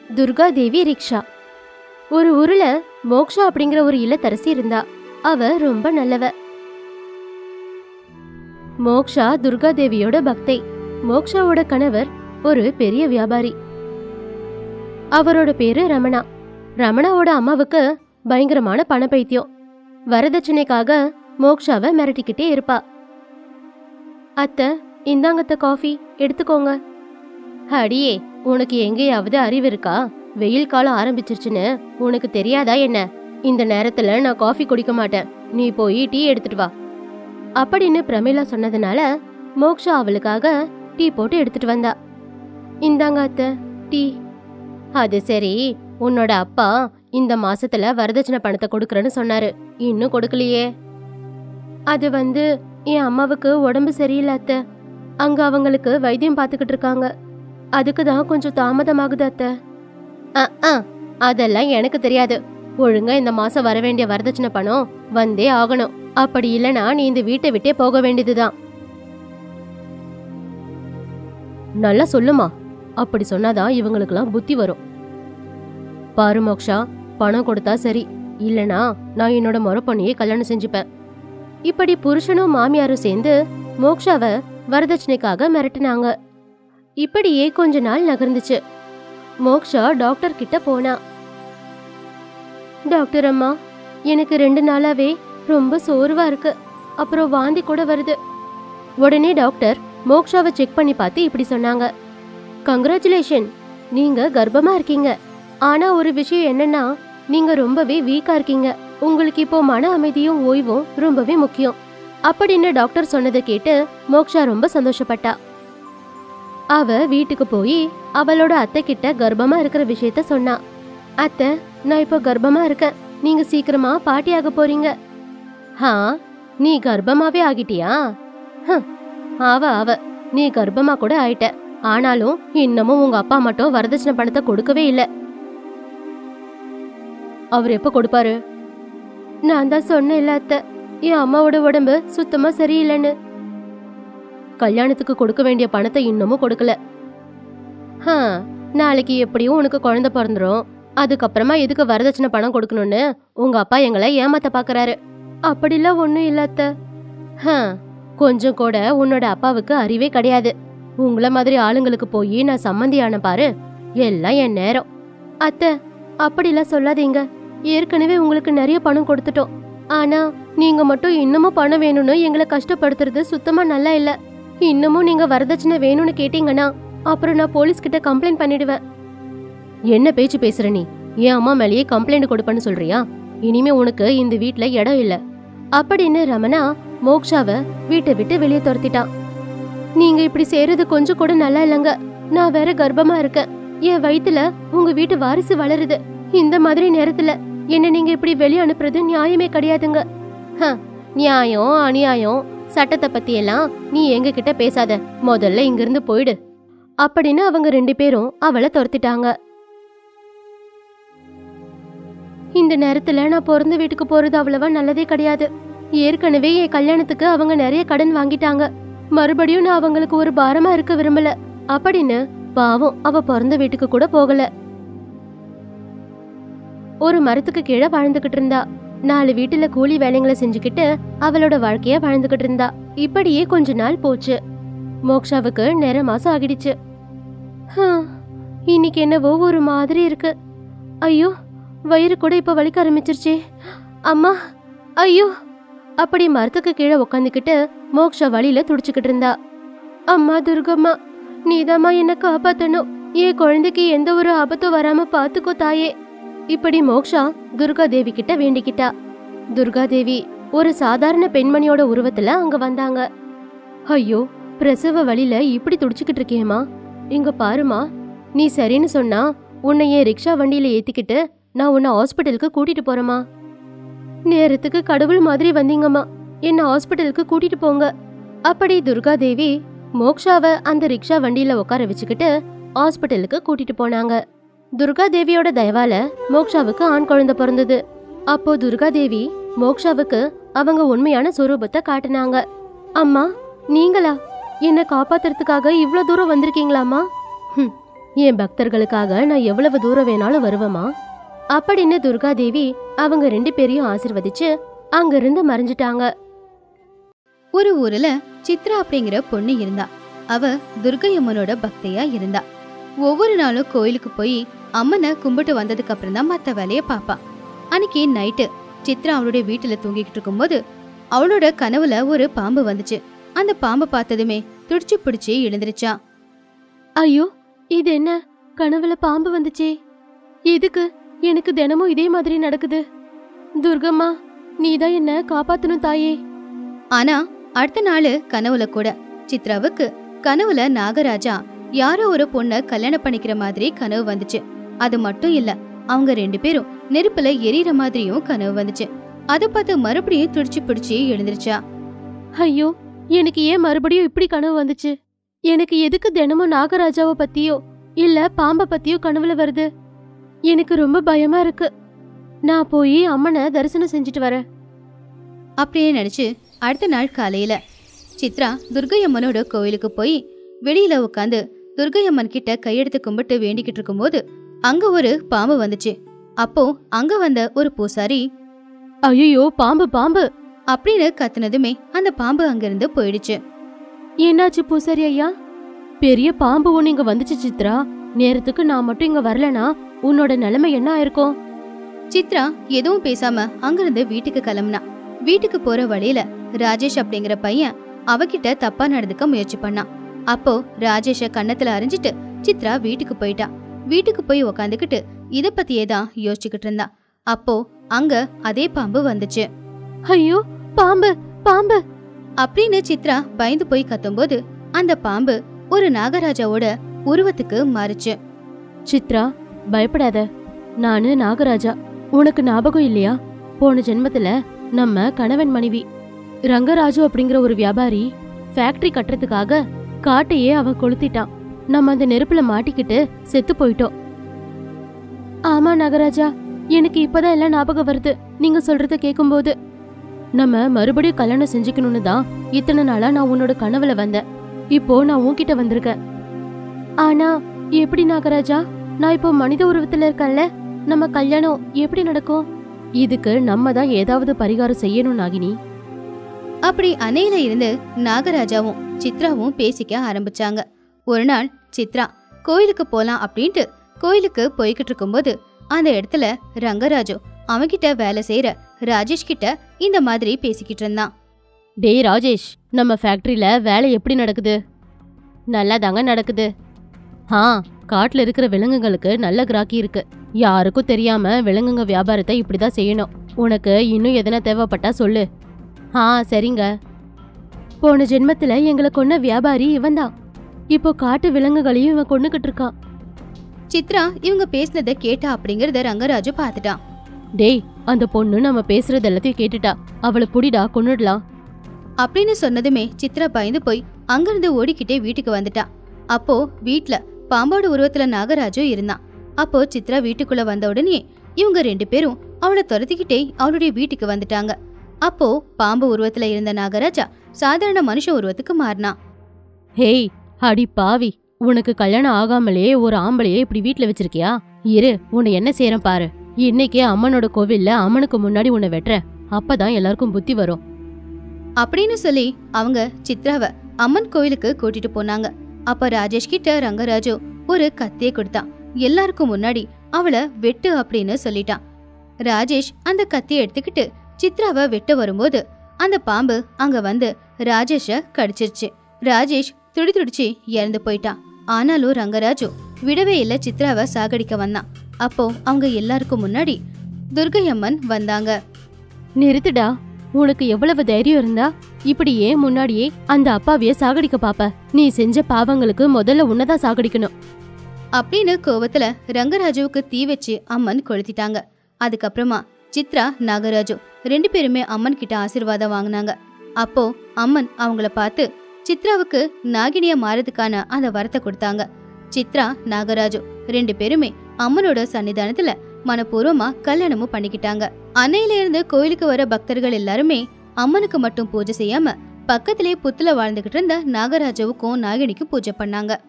துர்கா தேவி rickshaw ஒரு ஊர்ல மோக்ஷா அப்படிங்கிற ஒரு இல்லத்தரசி இருந்தா அவ ரொம்ப நல்லவ மோக்ஷா துர்கா தேவியோட பக்தை மோக்ஷாவோட கணவர் ஒரு பெரிய வியாபாரி அவரோட பேரு ரமணா ரமணாவோட அம்மாவுக்கு பயங்கரமான பணப்பைத்தியம் வரதட்சணைக்காக மோக்ஷாவை மிரட்டிக்கிட்டே இருப்பா அத்தை இந்தாங்கத்த காஃபி எடுத்துக்கோங்க அடியே உனக்கு எங்கேயாவது அறிவு இருக்கா வெயில் காலம் ஆரம்பிச்சிருச்சுன்னு உனக்கு தெரியாதா என்ன இந்த நேரத்துல நான் காஃபி குடிக்க மாட்டேன் நீ போய் டீ எடுத்துட்டு வா அப்படின்னு பிரமிளா சொன்னதுனால மோக்ஷா அவளுக்காக டீ போட்டு எடுத்துட்டு வந்தா இந்தாங்க அத்தை டீ அது சரி உன்னோட அப்பா இந்த மாசத்துல வரதட்சணை பணத்தை கொடுக்கறேன்னு சொன்னாரு இன்னும் கொடுக்கலையே அது வந்து என் அம்மாவுக்கு உடம்பு சரியில்லை அத்தை அங்க அவங்களுக்கு வைத்தியம் பார்த்துக்கிட்டு இருக்காங்க அதுக்கு தான் கொஞ்சம் தாமதமாகுது அத்தை அ, அ, அதெல்லாம் எனக்கு தெரியாது ஒழுங்கா இந்த மாசம் வர வேண்டிய வரதட்சணை பணம் வந்தே ஆகணும் அப்படி இல்லனா நீ இந்த வீட்டை விட்டே போக வேண்டியதுதான் நல்லா சொல்லுமா அப்படி சொன்னாதான் இவங்களுக்கெல்லாம் புத்தி வரும் பாரு மோக்ஷா பணம் கொடுத்தா சரி இல்லனா நான் என்னோட முறப்பண்ணியே கல்யாணம் செஞ்சுப்பேன் இப்படி புருஷனும் மாமியாரும் சேர்ந்து மோக்ஷாவை வரதட்சணைக்காக மிரட்டினாங்க இப்படியே கொஞ்ச நாள் நகர்ந்துச்சு மோக்ஷா டாக்டர் கிட்ட போனா டாக்டர் அம்மா எனக்கு ரெண்டு நாளாவே ரொம்ப சோர்வா இருக்கு அப்புறம் வாந்தி கூட வருது உடனே டாக்டர் மோக்ஷாவை செக் பண்ணி பார்த்து இப்படி சொன்னாங்க கங்க்ராச்சுலேஷன் நீங்க கர்ப்பமா இருக்கீங்க ஆனா ஒரு விஷயம் என்னன்னா நீங்க ரொம்பவே வீக்கா இருக்கீங்க உங்களுக்கு இப்போ மன அமைதியும் ஓய்வும் ரொம்பவே முக்கியம் அப்படின்னு டாக்டர் சொன்னதை கேட்டு மோக்ஷா ரொம்ப சந்தோஷப்பட்டா அவ வீட்டுக்கு போய் அவளோட அத்தை கிட்ட கர்ப்பமா இருக்கிற விஷயத்த சொன்னா அத்தை நான் இப்போ கர்ப்பமா இருக்கேன் நீங்க சீக்கிரமா பாட்டி ஆக போறீங்க ஹா நீ கர்ப்பமாவே ஆகிட்டியா ஹம், அவ அவ நீ கர்ப்பமா கூட ஆயிட்ட ஆனாலும் இன்னமும் உங்க அப்பா மட்டும் வரதட்சணை பணத்தை கொடுக்கவே இல்ல அவர் எப்ப கொடுப்பாரு நான் தான் சொன்னேன்ல அத்தை என் அம்மாவோட உடம்பு சுத்தமா சரியில்லைன்னு கல்யாணத்துக்கு கொடுக்க வேண்டிய பணத்தை இன்னமும் கொடுக்கல ஹா நாளைக்கு எப்படியும் உனக்கு குழந்தை பிறந்துரும் அதுக்கப்புறமா எதுக்கு வரதட்சணை பணம் கொடுக்கணும்னு உங்க அப்பா எங்களை ஏமாத்த பாக்குறாரு அப்படிலாம் ஒண்ணும் இல்ல அத்தை ஹா கொஞ்சம் கூட உன்னோட அப்பாவுக்கு அறிவே கிடையாது உங்கள மாதிரி ஆளுங்களுக்கு போய் நான் சம்மந்தியான பாரு எல்லாம் என் நேரம் அத்தை அப்படிலாம் சொல்லாதீங்க ஏற்கனவே உங்களுக்கு நிறைய பணம் கொடுத்துட்டோம் ஆனா நீங்க மட்டும் இன்னமும் பணம் வேணும்னு எங்களை கஷ்டப்படுத்துறது சுத்தமா நல்லா இல்ல இன்னமும் நீங்க வரதட்சணை வேணும்னு கேட்டீங்கன்னா அப்புறம் நான் போலீஸ் கிட்ட கம்ப்ளைண்ட் பண்ணிடுவேன் என்ன பேச்சு பேசுற நீ என் அம்மா மேலேயே கம்ப்ளைண்ட் கொடுப்பேன்னு சொல்றியா இனிமே உனக்கு இந்த வீட்ல இடம் இல்ல அப்படின்னு ரமணா மோக்ஷாவை வீட்டை விட்டு வெளியே துரத்திட்டான் நீங்க இப்படி செய்யறது கொஞ்சம் கூட நல்லா இல்லைங்க நான் வேற கர்ப்பமா இருக்கேன் என் வயித்துல உங்க வீட்டு வாரிசு வளருது இந்த மாதிரி நேரத்துல என்ன நீங்க இப்படி வெளியே அனுப்புறது நியாயமே கிடையாதுங்க ஹ, நியாயம் அநியாயம் சட்டத்தை பத்தி எல்லாம் நீ எங்க கிட்ட பேசாத முதல்ல இங்கிருந்து போயிடு அப்படின்னு அவங்க ரெண்டு பேரும் அவளை துரத்திட்டாங்க இந்த நேரத்துல நான் பிறந்த வீட்டுக்கு போறது அவ்வளவா நல்லதே கிடையாது ஏற்கனவே என் கல்யாணத்துக்கு அவங்க நிறைய கடன் வாங்கிட்டாங்க மறுபடியும் நான் அவங்களுக்கு ஒரு பாரமா இருக்க விரும்பல அப்படின்னு பாவம் அவ பிறந்த வீட்டுக்கு கூட போகல ஒரு மரத்துக்கு கீழே வாழ்ந்துகிட்டு இருந்தா நாலு வீட்டுல கூலி வேலைங்களை செஞ்சுக்கிட்டு அவளோட வாழ்க்கைய வாழ்ந்துகிட்டு இருந்தா இப்படியே கொஞ்ச நாள் போச்சு மோக்ஷாவுக்கு நேர மாசம் ஆகிடுச்சு ஹம், இன்னைக்கு என்னவோ ஒரு மாதிரி இருக்கு ஐயோ வயிறு கூட இப்ப வலிக்க ஆரம்பிச்சிருச்சே அம்மா ஐயோ அப்படி மரத்துக்கு கீழே உக்காந்துக்கிட்டு மோக்ஷா வழியில துடிச்சுக்கிட்டு இருந்தா அம்மா துர்கம்மா நீதாம்மா என்ன காப்பாத்தணும் என் குழந்தைக்கு எந்த ஒரு ஆபத்தும் வராம பாத்துக்கோ தாயே இப்படி மோக்ஷா துர்கா தேவி கிட்ட வேண்டிக்கிட்டா துர்கா தேவி ஒரு சாதாரண பெண்மணியோட உருவத்துல அங்க வந்தாங்க ஐயோ பிரசவ வழியில இப்படி துடிச்சுக்கிட்டு இருக்கியேம்மா இங்க பாருமா நீ சரின்னு சொன்னா உன்னை என் ரிக்ஷா வண்டியில ஏத்திக்கிட்டு நான் உன்னை ஹாஸ்பிட்டலுக்கு கூட்டிட்டு போறேம்மா நேரத்துக்கு கடவுள் மாதிரி வந்தீங்கம்மா என்ன ஹாஸ்பிட்டலுக்கு கூட்டிட்டு போங்க அப்படி துர்கா தேவி மோக்ஷாவை அந்த ரிக்ஷா வண்டியில உட்கார வச்சுக்கிட்டு ஹாஸ்பிட்டலுக்கு கூட்டிட்டு போனாங்க துர்கா தேவியோட தயவால மோக்ஷாவுக்கு ஆண் குழந்தை பிறந்தது அப்போ துர்கா தேவி மோக்ஷாவுக்கு அவங்க உண்மையான சொரூபத்தை காட்டுனாங்க அம்மா நீங்களா என்ன காப்பாத்துறதுக்காக இவ்ளோ தூரம் வந்திருக்கீங்களாம்மா ஹம், என் பக்தர்களுக்காக நான் எவ்வளவு தூரம் வேணாலும் வருவேமா அப்படின்னு துர்கா தேவி அவங்க ரெண்டு பேரையும் ஆசிர்வதிச்சு அங்கிருந்து மறைஞ்சிட்டாங்க ஒரு ஊர்ல சித்ரா அப்படிங்கிற பொண்ணு இருந்தா அவ துர்கையம்மனோட பக்தையா இருந்தா ஒவ்வொரு நாளும் கோயிலுக்கு போய் அம்மனை கும்பிட்டு வந்ததுக்கு அப்புறம் தான் மத்த வேலைய பாப்பா அன்னைக்கு நைட்டு சித்ரா அவளுடைய வீட்டுல தூங்கிக்கிட்டு இருக்கும்போது அவளோட கனவுல ஒரு பாம்பு வந்துச்சு அந்த பாம்பை பார்த்ததுமே துடிச்சு பிடிச்சி எழுந்திருச்சா ஐயோ இது என்ன கனவுல பாம்பு வந்துச்சே எதுக்கு எனக்கு தினமும் இதே மாதிரி நடக்குது துர்கம்மா நீதான் என்ன காப்பாத்தணும் தாயே ஆனா அடுத்த நாள் கனவுல கூட சித்ராவுக்கு கனவுல நாகராஜா யாரோ ஒரு பொண்ண கல்யாணம் பண்ணிக்கிற மாதிரி கனவு வந்துச்சு அது மட்டும் இல்ல அவங்க ரெண்டு பேரும் நெருப்புல எரியற மாதிரியும் கனவு வந்துச்சு அத பார்த்து மறுபடியும் துடிச்சு பிடிச்சி எழுந்திருச்சா ஐயோ எனக்கு ஏன் மறுபடியும் இப்படி கனவு வந்துச்சு எனக்கு எதுக்கு தினமும் நாகராஜாவை பத்தியோ இல்ல பாம்ப பத்தியோ கனவுல வருது எனக்கு ரொம்ப பயமா இருக்கு நான் போய் அம்மனை தரிசனம் செஞ்சுட்டு வரேன் அப்படியே நினைச்சு அடுத்த நாள் காலையில சித்ரா துர்கையம்மனோட கோயிலுக்கு போய் வெளியில உட்காந்து துர்கையம்மன் கிட்ட கையெடுத்து கும்பிட்டு வேண்டிக்கிட்டு இருக்கும்போது அங்க ஒரு பாம்பு வந்துச்சு அப்போ அங்க வந்த ஒரு பூசாரி ஐயோ பாம்பு பாம்பு அப்படின்னு கத்துனதுமே அந்த பாம்பு அங்கிருந்து போயிடுச்சு என்னாச்சு பூசாரி ஐயா பெரிய பாம்பு ஒண்ணு இங்க வந்துச்சு சித்ரா நேரத்துக்கு நான் மட்டும் இங்க வரலனா உன்னோட நிலைமை என்ன ஆயிருக்கும் சித்ரா எதுவும் பேசாம அங்கிருந்து வீட்டுக்கு கிளம்புனா வீட்டுக்கு போற வழியில ராஜேஷ் அப்படிங்கிற பையன் அவகிட்ட தப்பா நடந்துக்க முயற்சி பண்ணான் அப்போ ராஜேஷ கன்னத்துல அரைஞ்சிட்டு சித்ரா வீட்டுக்கு போயிட்டா வீட்டுக்கு போய் உக்காந்துக்கிட்டு இத பத்தியே தான் யோசிச்சுக்கிட்டு இருந்தா அப்போ அங்க அதே பாம்பு வந்துச்சு ஐயோ பாம்பு பாம்பு அப்படின்னு சித்ரா பயந்து போய் கத்தும்போது அந்த பாம்பு ஒரு நாகராஜாவோட உருவத்துக்கு மாறுச்சு சித்ரா பயப்படாத நானு நாகராஜா உனக்கு ஞாபகம் இல்லையா போன ஜென்மத்துல நம்ம கணவன் மனைவி ரங்கராஜு அப்படிங்கிற ஒரு வியாபாரி ஃபேக்டரி கட்டுறதுக்காக காட்டையே அவன் கொளுத்திட்டான் நம்ம அந்த நெருப்புல மாட்டிக்கிட்டு செத்து போயிட்டோம் ஆமா நாகராஜா எனக்கு இப்பதான் எல்லாம் ஞாபகம் வருது நீங்க சொல்றத கேட்கும்போது நம்ம மறுபடியும் கல்யாணம் செஞ்சுக்கணும்னு தான் இத்தனை நாளா நான் உன்னோட கனவுல வந்தேன் இப்போ நான் உன்கிட்ட வந்திருக்கேன் ஆனா எப்படி நாகராஜா நான் இப்போ மனித உருவத்துல இருக்கேன்ல நம்ம கல்யாணம் எப்படி நடக்கும் இதுக்கு நம்ம தான் ஏதாவது பரிகாரம் செய்யணும் நாகினி அப்படி அணையில இருந்து நாகராஜாவும் சித்ராவும் பேசிக்க ஆரம்பிச்சாங்க ஒரு நாள் சித்ரா கோயிலுக்கு போலாம் அப்படின்ட்டு கோயிலுக்கு போய்கிட்டு இருக்கும்போது அந்த இடத்துல ரங்கராஜு அவன்கிட்ட வேலை செய்யற ராஜேஷ் கிட்ட இந்த மாதிரி பேசிக்கிட்டு இருந்தான் டேய் ராஜேஷ் நம்ம ஃபேக்டரியில வேலை எப்படி நடக்குது நல்லா தாங்க நடக்குது ஆ காட்டுல இருக்கிற விலங்குகளுக்கு நல்ல கிராக்கி இருக்கு யாருக்கும் தெரியாம விலங்குங்க வியாபாரத்தை இப்படிதான் செய்யணும் உனக்கு இன்னும் எதனா தேவைப்பட்டா சொல்லு ஆ சரிங்க போன ஜென்மத்துல எங்களை கொன்ன வியாபாரி இவன்தான் இப்போ காட்டு விலங்குகளையும் இவன் கொன்னுகிட்டு இருக்கான் சித்ரா இவங்க பேசினதை கேட்டா அப்படிங்கறத ரங்கராஜு பார்த்துட்டான் டேய் அந்த பொண்ணு நம்ம பேசுறது எல்லாத்தையும் கேட்டுட்டா அவளை புடிடா கொன்னுடலாம் அப்படின்னு சொன்னதுமே சித்ரா பயந்து போய் அங்கிருந்து ஓடிக்கிட்டே வீட்டுக்கு வந்துட்டா அப்போ வீட்ல பாம்போட உருவத்துல நாகராஜு இருந்தான் அப்போ சித்ரா வீட்டுக்குள்ள வந்த உடனே இவங்க ரெண்டு பேரும் அவளை துரத்திக்கிட்டே அவளுடைய வீட்டுக்கு வந்துட்டாங்க அப்போ பாம்பு உருவத்துல இருந்த நாகராஜா சாதாரண மனுஷ உருவத்துக்கு மாறினான் ஹேய் அடி பாவி உனக்கு கல்யாணம் ஆகாமலே ஒரு ஆம்பளையே இப்படி வீட்ல வச்சிருக்கியா இரு உன்னை என்ன செய்யறேன் பாரு இன்னைக்கே அம்மனோட கோவில்ல அம்மனுக்கு முன்னாடி உன்னை வெட்டுறேன் அப்பதான் எல்லாருக்கும் புத்தி வரும் அப்படின்னு சொல்லி அவங்க சித்ராவை அம்மன் கோயிலுக்கு கூட்டிட்டு போனாங்க அப்ப ராஜேஷ் கிட்ட ரங்கராஜு ஒரு கத்தியை கொடுத்தான் எல்லாருக்கும் முன்னாடி அவளை வெட்டு அப்படின்னு சொல்லிட்டான் ராஜேஷ் அந்த கத்தியை எடுத்துக்கிட்டு சித்ராவை வெட்ட வரும்போது அந்த பாம்பு அங்க வந்து ராஜேஷ கடிச்சிருச்சு ராஜேஷ் துடி துடிச்சு இறந்து போயிட்டான் ஆனாலும் ரங்கராஜு விடவே இல்ல சித்ராவை சாகடிக்க வந்தான் அப்போ அவங்க எல்லாருக்கும் முன்னாடி துர்கையம்மன் வந்தாங்க நிறுத்துடா உனக்கு எவ்வளவு தைரியம் இருந்தா இப்படி ஏன் முன்னாடியே அந்த அப்பாவிய சாகடிக்க பாப்ப நீ செஞ்ச பாவங்களுக்கு முதல்ல உன்னதான் சாகடிக்கணும் அப்படின்னு கோவத்துல ரங்கராஜுவுக்கு தீ வச்சு அம்மன் கொளுத்திட்டாங்க அதுக்கப்புறமா சித்ரா நாகராஜு ரெண்டு பேருமே அம்மன் கிட்ட ஆசீர்வாதம் வாங்கினாங்க அப்போ அம்மன் அவங்கள பார்த்து சித்ராவுக்கு நாகினிய மாறதுக்கான அந்த வரத்தை கொடுத்தாங்க சித்ரா நாகராஜு ரெண்டு பேருமே அம்மனோட சன்னிதானத்துல மனப்பூர்வமா கல்யாணமும் பண்ணிக்கிட்டாங்க அன்னையில இருந்து கோயிலுக்கு வர பக்தர்கள் எல்லாருமே அம்மனுக்கு மட்டும் பூஜை செய்யாம பக்கத்திலே புத்துல வாழ்ந்துகிட்டு இருந்த நாகராஜாவுக்கும் நாகினிக்கும் பூஜை பண்ணாங்க